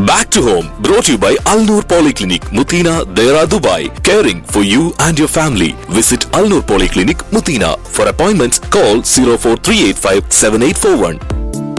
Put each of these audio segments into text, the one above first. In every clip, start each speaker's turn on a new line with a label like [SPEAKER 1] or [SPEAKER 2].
[SPEAKER 1] Back to home, brought to you by Al Noor Polyclinic, Mutina, Dera, Dubai. Caring for you and your family. Visit Al Noor Polyclinic, Mutina. For appointments, call 04385 7841.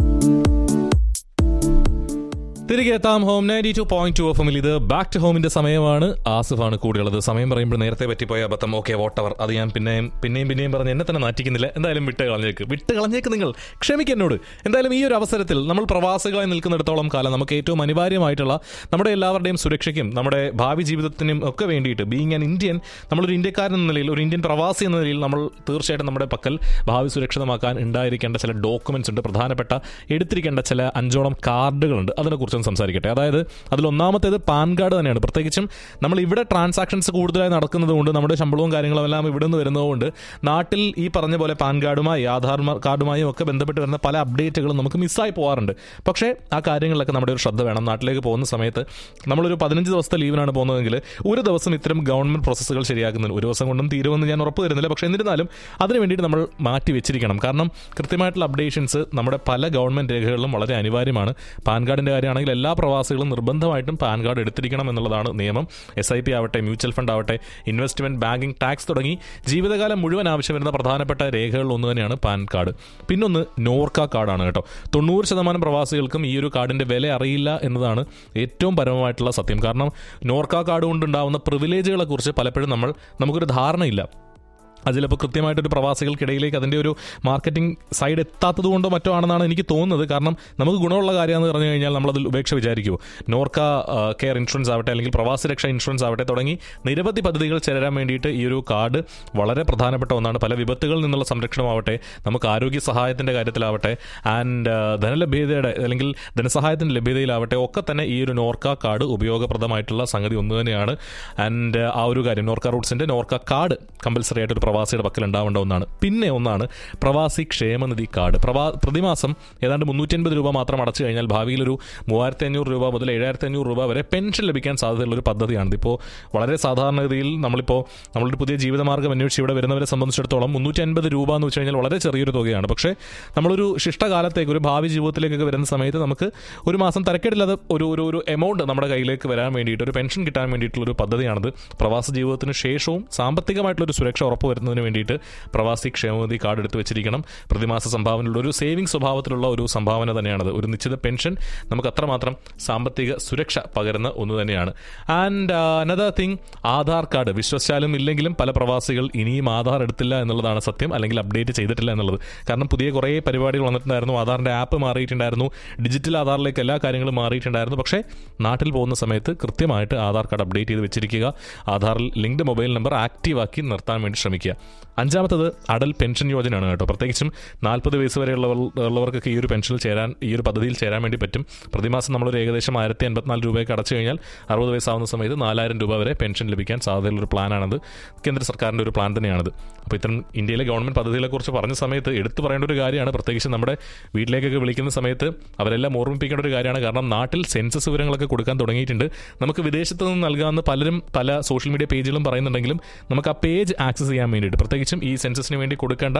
[SPEAKER 2] തിരികെ എത്താം home ninety two point two F ഇത് back to ഹോമിന്റെ സമയമാണ് ആസിഫാണ് കൂടെയുള്ളത് സമയം പറയുമ്പോൾ നേരത്തെ പറ്റിപ്പോയ അബദ്ധം ഓക്കെ വോട്ടവർ അത് ഞാൻ പിന്നെയും പിന്നെയും പിന്നെയും പറഞ്ഞ് എന്നെ തന്നെ നാറ്റിക്കുന്നില്ല എന്തായാലും വിട്ട് കളഞ്ഞേക്ക് വിട്ട് കളഞ്ഞേക്ക് നിങ്ങൾ ക്ഷമിക്ക് എന്നോട് എന്തായാലും ഈ ഒരു അവസരത്തിൽ നമ്മൾ പ്രവാസികളായി നിൽക്കുന്നിടത്തോളം കാലം നമുക്ക് ഏറ്റവും അനിവാര്യമായിട്ടുള്ള നമ്മുടെ എല്ലാവരുടെയും സുരക്ഷയ്ക്കും നമ്മുടെ ഭാവി ജീവിതത്തിനും ഒക്കെ വേണ്ടിയിട്ട് ബീങ് ആൻ ഇന്ത്യൻ നമ്മളൊരു ഇന്ത്യക്കാരൻ എന്ന നിലയിൽ ഒരു ഇന്ത്യൻ പ്രവാസി എന്ന നിലയിൽ നമ്മൾ തീർച്ചയായിട്ടും നമ്മുടെ പക്കൽ ഭാവി സുരക്ഷിതമാക്കാൻ ഉണ്ടായിരിക്കേണ്ട ചില ഡോക്യുമെന്റ്സ് ഉണ്ട് പ്രധാനപ്പെട്ട എടുത്തിരിക്കേണ്ട ചില അഞ്ചോളം കാർഡുകളുണ്ട് അതിനെക്കുറിച്ചൊന്ന് സംസാരിക്കട്ടെ അതായത് അതിൽ ഒന്നാമത്തേത് പാൻ കാർഡ് തന്നെയാണ് പ്രത്യേകിച്ചും നമ്മൾ ഇവിടെ ട്രാൻസാക്ഷൻസ് കൂടുതലായി നടക്കുന്നത് കൊണ്ട് നമ്മുടെ ശമ്പളവും കാര്യങ്ങളും എല്ലാം ഇവിടെ നിന്ന് വരുന്നതുകൊണ്ട് നാട്ടിൽ ഈ പറഞ്ഞ പോലെ പാൻ കാർഡുമായി ആധാർ മ- കാർഡുമായും ഒക്കെ ബന്ധപ്പെട്ട് വരുന്ന പല അപ്ഡേറ്റുകളും നമുക്ക് മിസ്സായി പോകാറുണ്ട് പക്ഷേ ആ കാര്യങ്ങളിലൊക്കെ നമ്മുടെ ഒരു ശ്രദ്ധ വേണം നാട്ടിലേക്ക് പോകുന്ന സമയത്ത് നമ്മളൊരു പതിനഞ്ച് ദിവസത്തെ ലീവിനാണ് പോകുന്നതെങ്കിൽ ഒരു ദിവസം ഇത്തരം ഗവൺമെന്റ് പ്രോസസ്സുകൾ ശരിയാക്കുന്നുണ്ട് ഒരു ദിവസം കൊണ്ടും തീരുമെന്ന് ഞാൻ ഉറപ്പ് തരുന്നില്ല പക്ഷേ എന്നിരുന്നാലും അതിന് വേണ്ടിയിട്ട് നമ്മൾ മാറ്റി വെച്ചിരിക്കണം കാരണം കൃത്യമായിട്ടുള്ള അപ്ഡേഷൻസ് നമ്മുടെ പല ഗവൺമെന്റ് രേഖകളിലും വളരെ അനിവാര്യമാണ് പാൻ കാർഡിന്റെ കാര്യമാണെങ്കിൽ എല്ലാ പ്രവാസികളും നിർബന്ധമായിട്ടും പാൻ കാർഡ് എടുത്തിരിക്കണം എന്നുള്ളതാണ് നിയമം എസ് ഐ പി ആവട്ടെ മ്യൂച്വൽ ഫണ്ട് ആവട്ടെ ഇൻവെസ്റ്റ്മെന്റ് ബാങ്കിങ് ടാക്സ് തുടങ്ങി ജീവിതകാലം മുഴുവൻ ആവശ്യം വരുന്ന പ്രധാനപ്പെട്ട രേഖകളിൽ ഒന്ന് തന്നെയാണ് പാൻ കാർഡ് പിന്നൊന്ന് നോർക്ക കാർഡാണ് കേട്ടോ തൊണ്ണൂറ് ശതമാനം പ്രവാസികൾക്കും ഈ ഒരു കാർഡിന്റെ വില അറിയില്ല എന്നതാണ് ഏറ്റവും പരമമായിട്ടുള്ള സത്യം കാരണം നോർക്ക കാർഡ് കൊണ്ടുണ്ടാവുന്ന പ്രിവിലേജുകളെ കുറിച്ച് പലപ്പോഴും നമ്മൾ നമുക്കൊരു ധാരണയില്ല അതിലിപ്പോൾ കൃത്യമായിട്ടൊരു പ്രവാസികൾക്കിടയിലേക്ക് അതിൻ്റെ ഒരു മാർക്കറ്റിംഗ് സൈഡ് എത്താത്തത് കൊണ്ടോ മറ്റോ ആണെന്നാണ് എനിക്ക് തോന്നുന്നത് കാരണം നമുക്ക് ഗുണമുള്ള കാര്യമെന്ന് പറഞ്ഞു കഴിഞ്ഞാൽ നമ്മളതിൽ ഉപേക്ഷ വിചാരിക്കുമോ നോർക്ക ആ, കെയർ ഇൻഷുറൻസ് ആവട്ടെ അല്ലെങ്കിൽ പ്രവാസി രക്ഷ ഇൻഷുറൻസ് ആവട്ടെ തുടങ്ങി നിരവധി പദ്ധതികൾ ചേരാൻ വേണ്ടിയിട്ട് ഈ ഒരു കാർഡ് വളരെ പ്രധാനപ്പെട്ട ഒന്നാണ് പല വിപത്തുകളിൽ നിന്നുള്ള സംരക്ഷണമാവട്ടെ നമുക്ക് ആരോഗ്യ സഹായത്തിൻ്റെ കാര്യത്തിലാവട്ടെ ആൻഡ് ധനലഭ്യതയുടെ അല്ലെങ്കിൽ ധനസഹായത്തിൻ്റെ ലഭ്യതയിലാവട്ടെ ഒക്കെ തന്നെ ഈ ഒരു നോർക്ക കാർഡ് ഉപയോഗപ്രദമായിട്ടുള്ള സംഗതി ഒന്ന് തന്നെയാണ് ആൻഡ് ആ ഒരു കാര്യം നോർക്ക റൂട്ട്സിൻ്റെ നോർക്ക കാർഡ് കമ്പൽസറി ആയിട്ട് ഒരു പ്രവാസിയുടെ പക്കൽ ഉണ്ടാവേണ്ട ഒന്നാണ് പിന്നെ ഒന്നാണ് പ്രവാസി ക്ഷേമനിധി കാർഡ് പ്രവാ പ്രതിമാസം ഏതാണ്ട് മുന്നൂറ്റി അൻപത് രൂപ മാത്രം അടച്ചു കഴിഞ്ഞാൽ ഭാവിയിൽ ഒരു മൂവായിരത്തി അഞ്ഞൂറ് രൂപ മുതൽ ഏഴായിരത്തി അഞ്ഞൂറ് രൂപ വരെ പെൻഷൻ ലഭിക്കാൻ സാധ്യതയുള്ള ഒരു പദ്ധതിയാണ് ഇപ്പോൾ വളരെ സാധാരണഗതിയിൽ നമ്മളിപ്പോൾ നമ്മളൊരു പുതിയ ജീവിതമാർഗ്ഗം അന്വേഷിച്ച് ഇവിടെ വരുന്നവരെ സംബന്ധിച്ചിടത്തോളം മുന്നൂറ്റി അൻപത് രൂപ എന്ന് വെച്ച് കഴിഞ്ഞാൽ വളരെ ചെറിയൊരു തുകയാണ് പക്ഷേ നമ്മളൊരു ശിഷ്ടകാലത്തേക്ക് ഒരു ഭാവി ജീവിതത്തിലേക്കൊക്കെ വരുന്ന സമയത്ത് നമുക്ക് ഒരു മാസം തരക്കേടില്ലാതെ ഒരു ഒരു ഒരു എമൗണ്ട് നമ്മുടെ കയ്യിലേക്ക് വരാൻ വേണ്ടിയിട്ട് ഒരു പെൻഷൻ കിട്ടാൻ വേണ്ടിയിട്ടുള്ള ഒരു പദ്ധതിയാണിത് പ്രവാസ ജീവിതത്തിന് ശേഷവും സാമ്പത്തികമായിട്ടുള്ള ഒരു സുരക്ഷ ഉറപ്പുവരുന്നതിന് വേണ്ടിയിട്ട് പ്രവാസി ക്ഷേമനിധി കാർഡ് എടുത്ത് വെച്ചിരിക്കണം പ്രതിമാസ സംഭാവനയുള്ള ഒരു സേവിംഗ് സ്വഭാവത്തിലുള്ള ഒരു സംഭാവന തന്നെയാണത് ഒരു നിശ്ചിത പെൻഷൻ നമുക്ക് അത്രമാത്രം സാമ്പത്തിക സുരക്ഷ പകരുന്ന ഒന്ന് തന്നെയാണ് and another thing Aadhaar card വിശ്വസിച്ചാലും ഇല്ലെങ്കിലും പല പ്രവാസികൾ ഇനിയും ആധാർ എടുത്തില്ല എന്നുള്ളതാണ് സത്യം അല്ലെങ്കിൽ അപ്ഡേറ്റ് ചെയ്തിട്ടില്ല എന്നുള്ളത് കാരണം പുതിയ കുറേ പരിപാടികൾ വന്നിട്ടുണ്ടായിരുന്നു ആധാറിന്റെ ആപ്പ് മാറിയിട്ടുണ്ടായിരുന്നു ഡിജിറ്റൽ ആധാറിലേക്ക് എല്ലാ കാര്യങ്ങളും മാറിയിട്ടുണ്ടായിരുന്നു പക്ഷേ നാട്ടിൽ പോകുന്ന സമയത്ത് കൃത്യമായിട്ട് ആധാർ കാർഡ് അപ്ഡേറ്റ് ചെയ്ത് വെച്ചിരിക്കുക ആധാറിൽ ലിങ്ക്ഡ് മൊബൈൽ നമ്പർ ആക്റ്റീവ് ആക്കി നിർത്താൻ വേണ്ടി ശ്രമിക്കുക അഞ്ചാമത്തത് അടൽ പെൻഷൻ യോജനയാണ് കേട്ടോ പ്രത്യേകിച്ചും നാൽപ്പത് വയസ്സ് വരെയുള്ളവർ ഉള്ളവർക്കൊക്കെ ഈ ഒരു പെൻഷനിൽ ചേരാൻ ഈ ഒരു പദ്ധതിയിൽ ചേരാൻ വേണ്ടി പറ്റും പ്രതിമാസം നമ്മളൊരു ഏകദേശം ആയിരത്തി അൻപത്തിനാല് രൂപയൊക്കെ അടച്ചു കഴിഞ്ഞാൽ അറുപത് വയസ്സാവുന്ന സമയത്ത് നാലായിരം രൂപ വരെ പെൻഷൻ ലഭിക്കാൻ സാധ്യതയുള്ള ഒരു പ്ലാനാണത് കേന്ദ്ര സർക്കാരിൻ്റെ ഒരു പ്ലാൻ തന്നെയാണത് അപ്പോൾ ഇത്തരം ഇന്ത്യയിലെ ഗവൺമെൻറ് പദ്ധതികളെക്കുറിച്ച് പറഞ്ഞ സമയത്ത് എടുത്തു പറയേണ്ട ഒരു കാര്യമാണ് പ്രത്യേകിച്ച് നമ്മുടെ വീട്ടിലേക്കൊക്കെ വിളിക്കുന്ന സമയത്ത് അവരെല്ലാം ഓർമ്മിപ്പിക്കേണ്ട ഒരു കാര്യമാണ് കാരണം നാട്ടിൽ സെൻസസ് വിവരങ്ങളൊക്കെ കൊടുക്കാൻ തുടങ്ങിയിട്ടുണ്ട് നമുക്ക് വിദേശത്ത് നിന്ന് നൽകാമെന്ന് പലരും പല സോഷ്യൽ മീഡിയ പേജുകളും പറയുന്നുണ്ടെങ്കിലും നമുക്ക് ആ പേജ് ആക്സസ് ചെയ്യാൻ വേണ്ടിയിട്ട് പ്രത്യേകിച്ചും ഈ സെൻസസിന് വേണ്ടി കൊടുക്കേണ്ട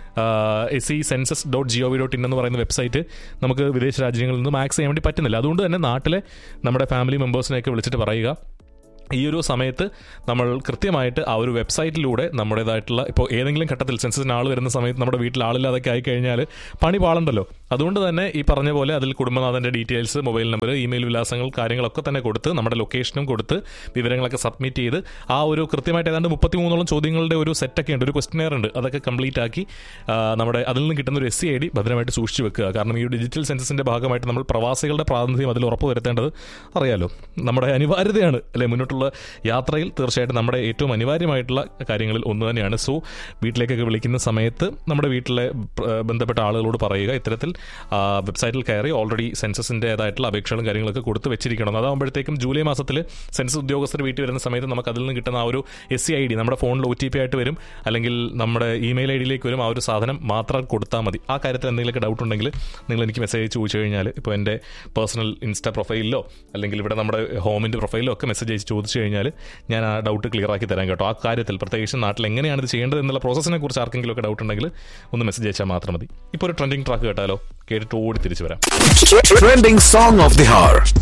[SPEAKER 2] S C census dot G O V dot in എന്ന് പറയുന്ന വെബ്സൈറ്റ് നമുക്ക് വിദേശ രാജ്യങ്ങളിൽ നിന്നും ആക്സസ് ചെയ്യാൻ വേണ്ടി പറ്റുന്നില്ല അതുകൊണ്ട് തന്നെ നാട്ടിലെ നമ്മുടെ ഫാമിലി മെമ്പേഴ്സിനെയൊക്കെ വിളിച്ചിട്ട് പറയുക ഈ ഒരു സമയത്ത് നമ്മൾ കൃത്യമായിട്ട് ആ ഒരു വെബ്സൈറ്റിലൂടെ നമ്മുടേതായിട്ടുള്ള ഇപ്പോൾ ഏതെങ്കിലും ഘട്ടത്തിൽ സെൻസസിന് ആൾ വരുന്ന സമയത്ത് നമ്മുടെ വീട്ടിൽ ആളില്ലാതൊക്കെ ആയി കഴിഞ്ഞാൽ പണി പാളണ്ടല്ലോ അതുകൊണ്ട് തന്നെ ഈ പറഞ്ഞ പോലെ അതിൽ കുടുംബനാഥൻ്റെ ഡീറ്റെയിൽസ് മൊബൈൽ നമ്പർ ഇമെയിൽ വിലാസങ്ങൾ കാര്യങ്ങളൊക്കെ തന്നെ കൊടുത്ത് നമ്മുടെ ലൊക്കേഷനും കൊടുത്ത് വിവരങ്ങളൊക്കെ സബ്മിറ്റ് ചെയ്ത് ആ ഒരു കൃത്യമായിട്ട് ഏതാണ്ട് മുപ്പത്തി മൂന്നോളം ചോദ്യങ്ങളുടെ ഒരു സെറ്റൊക്കെ ഉണ്ട് ഒരു ക്വസ്റ്റനെയർ ഉണ്ട് അതൊക്കെ കംപ്ലീറ്റ് ആക്കി ആ, നമ്മുടെ അതിൽ നിന്ന് കിട്ടുന്ന ഒരു എസ് സി ഐ ഡി ഭദ്രമായിട്ട് സൂക്ഷിച്ചു വെക്കുക കാരണം ഈ ഒരു ഡിജിറ്റൽ സെൻസസിന്റെ ഭാഗമായിട്ട് നമ്മൾ പ്രവാസികളുടെ പ്രാതിനിധ്യം അതിൽ ഉറപ്പ് വരുത്തേണ്ടത് അറിയാലോ നമ്മുടെ അനിവാര്യതയാണ് അല്ലെ മുന്നോട്ടുള്ള യാത്രയിൽ തീർച്ചയായിട്ടും നമ്മുടെ ഏറ്റവും അനിവാര്യമായിട്ടുള്ള കാര്യങ്ങളിൽ ഒന്ന് തന്നെയാണ് സോ വീട്ടിലേക്കൊക്കെ വിളിക്കുന്ന സമയത്ത് നമ്മുടെ വീട്ടിലെ പ്ര- ബന്ധപ്പെട്ട ആളുകളോട് പറയുക ഇത്തരത്തിൽ ആ, വെബ്സൈറ്റിൽ കയറി ഓൾറെഡി സെൻസസിൻ്റെതായിട്ടുള്ള അപേക്ഷകളും കാര്യങ്ങളൊക്കെ കൊടുത്ത് വെച്ചിരിക്കണം അതാകുമ്പോഴത്തേക്കും ജൂലൈ മാസത്തിൽ സെൻസസ് ഉദ്യോഗസ്ഥർ വീട്ടിൽ വരുന്ന സമയത്ത് നമുക്ക് അതിൽ നിന്ന് കിട്ടുന്ന ആ ഒരു എസ് സി ഐ ഡി നമ്മുടെ ഫോണിൽ ഒ ടി പി ആയിട്ട് വരും അല്ലെങ്കിൽ നമ്മുടെ ഇമെയിൽ ഐ ഡിയിലേക്ക് വരും ആ ഒരു സാധനം മാത്രം കൊടുത്താൽ മതി ആ കാര്യത്തിൽ എന്തെങ്കിലുമൊക്കെ ഡൗട്ട് ഉണ്ടെങ്കിൽ നിങ്ങൾ എനിക്ക് മെസ്സേജ് ചോദിച്ചു കഴിഞ്ഞാൽ ഇപ്പോൾ എൻ്റെ പേഴ്സണൽ ഇൻസ്റ്റാ പ്രൊഫൈലിലോ അല്ലെങ്കിൽ ഇവിടെ നമ്മുടെ ഹോമിൻ്റെ പ്രൊഫൈലിലോ ഒക്കെ മെസ്സേജ് അയച്ച് ചോദിച്ചു കഴിഞ്ഞാൽ ഞാൻ ആ ഡൗട്ട് ക്ലിയർ ആക്കി തരാം കേട്ടോ ആ കാര്യത്തിൽ പ്രത്യേകിച്ച് നാട്ടിൽ എങ്ങനെയാണ് ഇത് ചെയ്യേണ്ടത് എന്നുള്ള പ്രോസസ്സിനെ കുറിച്ച് ആർക്കെങ്കിലും ഒക്കെ ഡൗട്ട് ഉണ്ടെങ്കിൽ ഒന്ന് മെസ്സേജ് അയച്ചാൽ മാത്രം മതി ഇപ്പോൾ ഒരു ട്രെൻഡിങ് ട്രാക്ക് കേട്ടാലോ കേട്ടിട്ട് ഓടി തിരിച്ചു വരാം
[SPEAKER 1] Trending song of the hour.